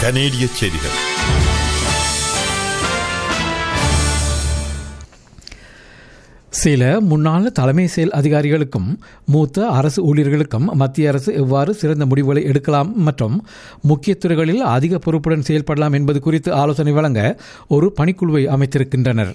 கனேடிய செய்திகள் சில முன்னாள் தலைமை செயல் அதிகாரிகளுக்கும் மூத்த அரசு ஊழியர்களுக்கும் மத்திய அரசு எவ்வாறு சிறந்த முடிவுகளை எடுக்கலாம் மற்றும் முக்கிய துறைகளில் அதிக பொறுப்புடன் செயல்படலாம் என்பது குறித்து ஆலோசனை வழங்க ஒரு பணிக்குழுவை அமைத்திருக்கின்றனர்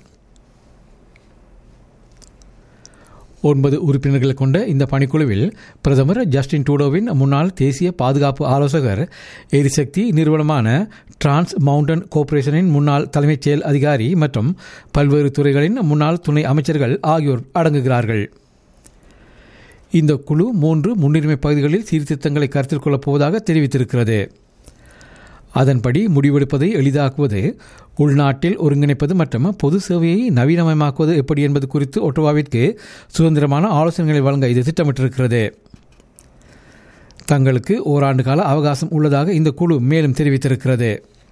ஒன்பது உறுப்பினர்கள் கொண்ட இந்த பணிக்குழுவில் பிரதமர் ஜஸ்டின் டூடோவின் முன்னாள் தேசிய பாதுகாப்பு ஆலோசகர் எரிசக்தி நிறுவனமான டிரான்ஸ் மவுண்டன் கோர்ப்பரேஷனின் முன்னாள் தலைமைச் செயல் அதிகாரி மற்றும் பல்வேறு துறைகளின் முன்னாள் துணை அமைச்சர்கள் ஆகியோர் அடங்குகிறார்கள் இந்த குழு மூன்று முன்னுரிமை பகுதிகளில் சீர்திருத்தங்களை கருத்தில் கொள்ளப் போவதாக தெரிவித்திருக்கிறது அதன்படி முடிவெடுப்பதை எளிதாக்குவது உள்நாட்டில் ஒருங்கிணைப்பது மற்றும் பொது சேவையை நவீனமயமாக்குவது எப்படி என்பது குறித்து ஒட்டோவாவிற்கு சுதந்திரமான ஆலோசனைகளை வழங்க இது திட்டமிட்டிருக்கிறது தங்களுக்கு ஓராண்டு கால அவகாசம் உள்ளதாக இந்த குழு மேலும் தெரிவித்திருக்கிறது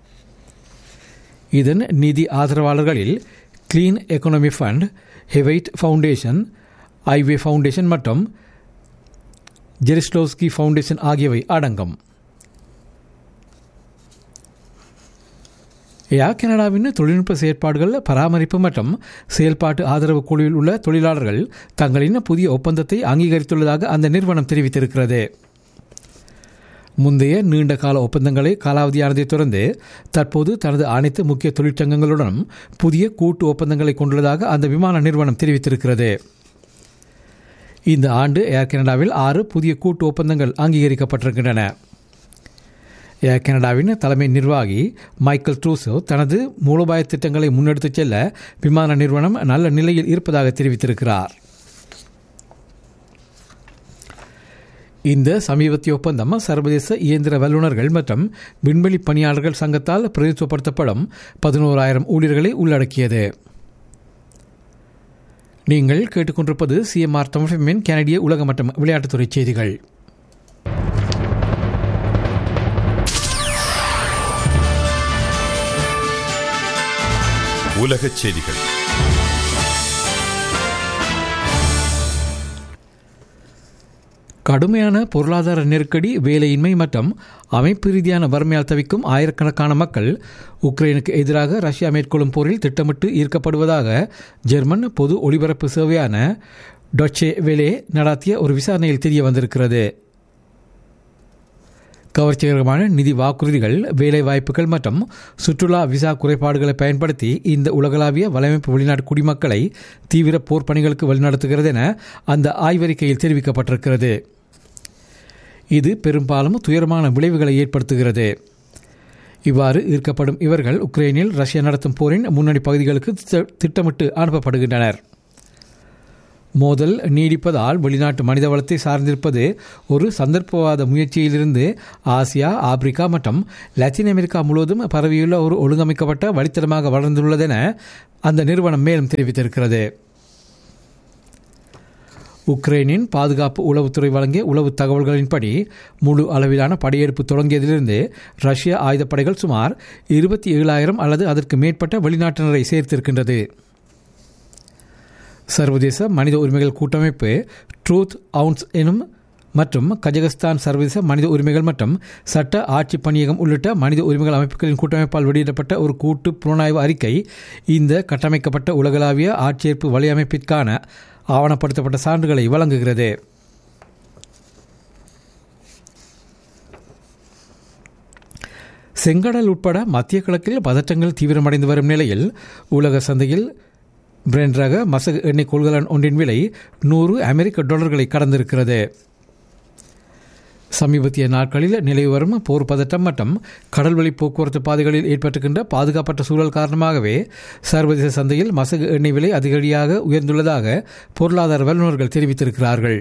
இதன் நிதி ஆதரவாளர்களில் clean economy fund Hewlett foundation Ivey foundation மற்றும் ஜெரிஸ்லோஸ்கி ஃபவுண்டேஷன் ஆகியவை அடங்கும் ஏர் கனடாவின் தொழில்நுட்ப செயற்பாடுகள் பராமரிப்பு மற்றும் செயல்பாட்டு ஆதரவு குழுவில் உள்ள தொழிலாளர்கள் தங்களின் புதிய ஒப்பந்தத்தை அங்கீகரித்துள்ளதாக அந்த நிறுவனம் தெரிவித்திருக்கிறது முந்தைய நீண்ட கால ஒப்பந்தங்களை காலாவதியானதை தொடர்ந்து தற்போது தனது அனைத்து முக்கிய தொழிற்சங்கங்களுடனும் புதிய கூட்டு ஒப்பந்தங்களை கொண்டுள்ளதாக அந்த விமான நிறுவனம் தெரிவித்திருக்கிறது இந்த ஆண்டு ஏர் கனடாவில் ஆறு புதிய கூட்டு ஒப்பந்தங்கள் அங்கீகரிக்கப்பட்டிருக்கின்றன ஏர் கனடாவின் தலைமை நிர்வாகி மைக்கேல் ட்ரூசோ தனது மூலோபாய திட்டங்களை முன்னெடுத்துச் செல்ல விமான நிறுவனம் நல்ல நிலையில் இருப்பதாக தெரிவித்திருக்கிறார் இந்த சமீபத்திய ஒப்பந்தம் சர்வதேச இயந்திர வல்லுநர்கள் மற்றும் விண்வெளி பணியாளர்கள் சங்கத்தால் பிரதித்துவப்படுத்தப்படும் பதினோராயிரம் ஊழியர்களை உள்ளடக்கியது நீங்கள் கேட்டுக்கொண்டிருப்பது சிஎம்ஆர் தமிழ்மின் கனடிய உலக மற்றும் விளையாட்டுத்துறை செய்திகள் உலகச் செய்திகள் கடுமையான பொருளாதார நெருக்கடி வேலையின்மை மற்றும் அமைப்பு ரீதியான வறுமையால் தவிக்கும் ஆயிரக்கணக்கான மக்கள் உக்ரைனுக்கு எதிராக ரஷ்யா மேற்கொள்ளும் போரில் திட்டமிட்டு ஈர்க்கப்படுவதாக ஜெர்மன் பொது ஒலிபரப்பு சேவையான டொச்சே வேலே நடாத்திய ஒரு விசாரணையில் தெரிய வந்திருக்கிறது கவர்ச்சிகரமான நிதி வாக்குறுதிகள் வேலை வாய்ப்புகள் மற்றும் சுற்றுலா விசா குறைபாடுகளை பயன்படுத்தி இந்த உலகளாவிய வலையமைப்பு வெளிநாட்டு குடிமக்களை தீவிர போர் பணிகளுக்கு வழிநடத்துகிறது என அந்த ஆய்வறிக்கையில் தெரிவிக்கப்பட்டிருக்கிறது இது பெரும்பாலும் துயரமான விளைவுகளை ஏற்படுத்துகிறது இவ்வாறு ஈர்க்கப்படும் இவர்கள் உக்ரைனில் ரஷ்யா நடத்தும் போரின் முன்னணி பகுதிகளுக்கு திட்டமிட்டு அனுப்பப்படுகின்றனர் மோதல் நீடிப்பதால் வெளிநாட்டு மனிதவளத்தை சார்ந்திருப்பது ஒரு சந்தர்ப்பவாத முயற்சியிலிருந்து ஆசியா ஆப்பிரிக்கா மற்றும் லத்தீன் அமெரிக்கா முழுவதும் பரவியுள்ள ஒரு ஒழுங்கமைக்கப்பட்ட வழித்தடமாக வளர்ந்துள்ளதென அந்த நிறுவனம் மேலும் தெரிவித்திருக்கிறது உக்ரைனின் பாதுகாப்பு உளவுத்துறை வழங்கிய உளவு தகவல்களின்படி முழு அளவிலான படையெடுப்பு தொடங்கியதிலிருந்து ரஷ்ய ஆயுதப்படைகள் சுமார் இருபத்தி ஏழாயிரம் அல்லது அதற்கு மேற்பட்ட வெளிநாட்டினரை சேர்த்திருக்கின்றது சர்வதேச மனித உரிமைகள் கூட்டமைப்பு ட்ரூத் அவுன்ஸ் எனும் மற்றும் கஜகஸ்தான் சர்வதேச மனித உரிமைகள் மற்றும் சட்ட ஆட்சி பணியகம் உள்ளிட்ட மனித உரிமைகள் அமைப்புகளின் கூட்டமைப்பால் வெளியிடப்பட்ட ஒரு கூட்டு புலனாய்வு அறிக்கை இந்த கட்டமைக்கப்பட்ட உலகளாவிய ஆட்சேர்ப்பு வலையமைப்பிற்கான ஆவணப்படுத்தப்பட்ட சான்றுகளை வழங்குகிறது செங்கடல் உட்பட மத்திய கிழக்கில் பதற்றங்கள் தீவிரமடைந்து வரும் நிலையில் உலக சந்தையில் பிரெண்ட் ரக மசகு எண்ணெய் கொள்கலன் ஒன்றின் விலை நூறு அமெரிக்க டாலர்களை கடந்திருக்கிறது சமீபத்திய நாட்களில் நிலவி வரும் போர் பதட்டம் மற்றும் கடல்வழி போக்குவரத்து பாதைகளில் ஏற்பட்டுகின்ற பாதுகாப்பற்ற சூழல் காரணமாகவே சர்வதேச சந்தையில் மசகு எண்ணெய் விலை அதிகடியாக உயர்ந்துள்ளதாக பொருளாதார வல்லுநர்கள் தெரிவித்திருக்கிறார்கள்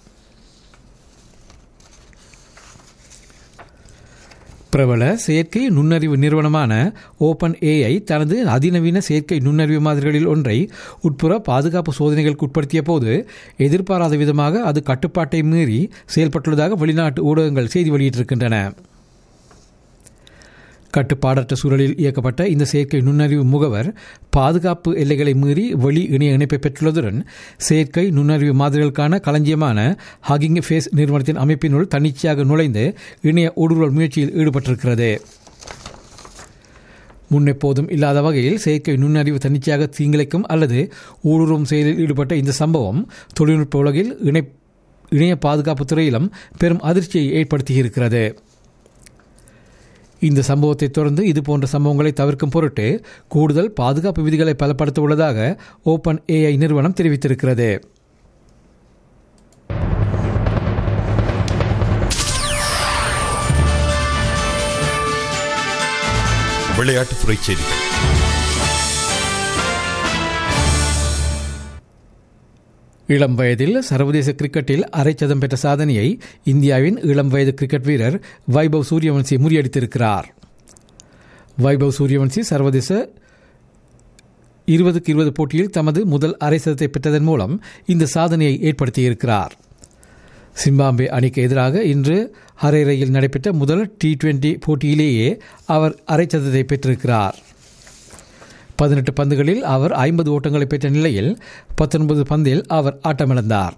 பிரபல செயற்கை நுண்ணறிவு நிறுவனமான ஓபன் ஏஐ தனது அதிநவீன செயற்கை நுண்ணறிவு மாதிரிகளில் ஒன்றை உட்புற பாதுகாப்பு சோதனைகளுக்கு உட்படுத்திய போது எதிர்பாராத விதமாக அது கட்டுப்பாட்டை மீறி செயல்பட்டுள்ளதாக வெளிநாட்டு ஊடகங்கள் செய்தி வெளியிட்டிருக்கின்றன கட்டுப்பாடற்ற சூழலில் இயக்கப்பட்ட இந்த செயற்கை நுண்ணறிவு முகவர் பாதுகாப்பு எல்லைகளை மீறி வெளி இணைய இணைப்பை பெற்றுள்ளதுடன் செயற்கை நுண்ணறிவு மாதிரிகளுக்கான களஞ்சியமான ஹகிங் ஃபேஸ் நிறுவனத்தின் அமைப்பினுள் தன்னிச்சையாக நுழைந்து இணைய ஊடுருவல் முயற்சியில் ஈடுபட்டிருக்கிறது முன்னெப்போதும் இல்லாத வகையில் செயற்கை நுண்ணறிவு தன்னிச்சையாக தீங்கிழைக்கும் அல்லது ஊடுருவும் செயலில் ஈடுபட்ட இந்த சம்பவம் தொழில்நுட்ப உலகில் இணை இணைய பாதுகாப்பு துறையிலும் பெரும் அதிர்ச்சியை ஏற்படுத்தியிருக்கிறது இந்த சம்பவத்தை தொடர்ந்து இதுபோன்ற சம்பவங்களை தவிர்க்கும் பொருட்டு கூடுதல் பாதுகாப்பு விதிகளை பலப்படுத்த உள்ளதாக ஓபன் ஏஐ நிறுவனம் தெரிவித்திருக்கிறது விளையாட்டுத்துறை செய்திகள் இளம் வயதில் சர்வதேச கிரிக்கெட்டில் அரைச்சதம் பெற்ற சாதனையை இந்தியாவின் இளம் வயது கிரிக்கெட் வீரர் வைபவ் சூரியவன்சி முறியடித்திருக்கிறார் வைபவ் சூரியவன்சி சர்வதேச இருபதுக்கு இருபது போட்டியில் தமது முதல் அரை சதத்தை பெற்றதன் மூலம் இந்த சாதனையை ஏற்படுத்தியிருக்கிறார் சிம்பாம்பே அணிக்கு எதிராக இன்று ஹரேரையில் நடைபெற்ற முதல் டி டுவெண்டி போட்டியிலேயே அவர் அரை சதத்தை பெற்றிருக்கிறார் பதினெட்டு பந்துகளில் அவர் ஐம்பது ஓட்டங்களை பெற்ற நிலையில் பத்தொன்பது பந்தில் அவர் ஆட்டமிழந்தார்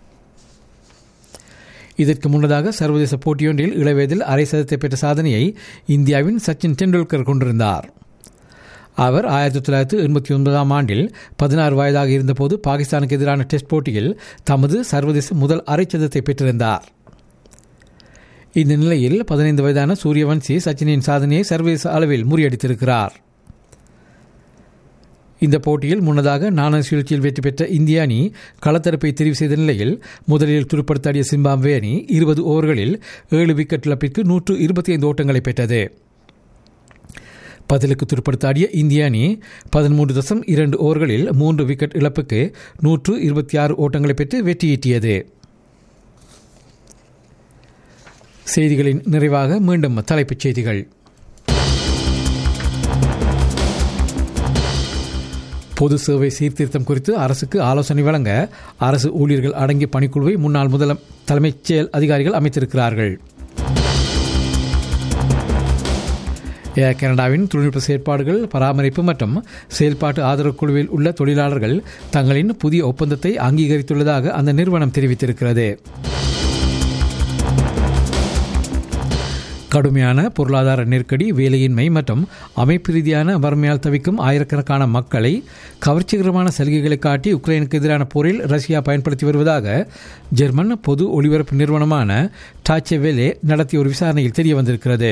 இதற்கு முன்னதாக சர்வதேச போட்டியொன்றில் இளவயதில் அரை சதத்தை பெற்ற சாதனையை இந்தியாவின் சச்சின் டெண்டுல்கர் கொண்டிருந்தார் அவர் ஆயிரத்தி தொள்ளாயிரத்தி எண்பத்தி ஒன்பதாம் ஆண்டில் பதினாறு வயதாக இருந்தபோது பாகிஸ்தானுக்கு எதிரான டெஸ்ட் போட்டியில் தமது சர்வதேச முதல் அரை சதத்தை பெற்றிருந்தார் இந்த நிலையில் பதினைந்து வயதான சூரியவன்சி சச்சினின் சாதனையை சர்வதேச அளவில் முறியடித்திருக்கிறார் இந்த போட்டியில் முன்னதாக நாணய சுழற்சியில் வெற்றி பெற்ற இந்திய அணி களத்தரப்பை தெரிவு செய்த நிலையில் முதலில் துடுப்படுத்தாடிய சிம்பாப்வே அணி இருபது ஓவர்களில் ஏழு விக்கெட் இழப்பிற்கு நூற்று இருபத்தி ஐந்து ஓட்டங்களை பெற்றது பதிலுக்கு துடுப்படுத்தாடிய இந்திய அணி பதிமூன்று தசம் இரண்டு ஓவர்களில் மூன்று விக்கெட் இழப்புக்கு நூற்று இருபத்தி ஆறு ஓட்டங்களை பெற்று வெற்றியீட்டியது செய்திகளின் நிறைவாக மீண்டும் தலைப்புச் செய்திகள் பொது சேவை சீர்திருத்தம் குறித்து அரசுக்கு ஆலோசனை வழங்க அரசு ஊழியர்கள் அடங்கிய பணிக்குழுவை முன்னாள் முதல தலைமைச் செயல் அதிகாரிகள் அமைத்திருக்கிறார்கள் ஏர் கனடாவின் தொழில்நுட்ப செயற்பாடுகள் பராமரிப்பு மற்றும் செயல்பாட்டு ஆதரவு குழுவில் உள்ள தொழிலாளர்கள் தங்களின் புதிய ஒப்பந்தத்தை அங்கீகரித்துள்ளதாக அந்த நிறுவனம் தெரிவித்திருக்கிறது கடுமையான பொருளாதார நெருக்கடி வேலையின்மை மற்றும் அமைப்பு ரீதியான வறுமையால் தவிக்கும் ஆயிரக்கணக்கான மக்களை கவர்ச்சிகரமான சலுகைகளை காட்டி உக்ரைனுக்கு எதிரான போரில் ரஷ்யா பயன்படுத்தி வருவதாக ஜெர்மன் பொது ஒலிபரப்பு நிறுவனமான டாச்சே வேலே நடத்திய ஒரு விசாரணையில் தெரிய வந்திருக்கிறது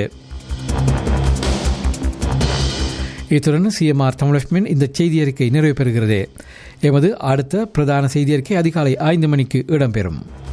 இத்துடன் சிஎம்ஆர் தமிழகமின் இந்த செய்தி அறிக்கை நிறைவு பெறுகிறது எமது அடுத்த பிரதான செய்தி அறிக்கை அதிகாலை ஐந்து மணிக்கு இடம்பெறும்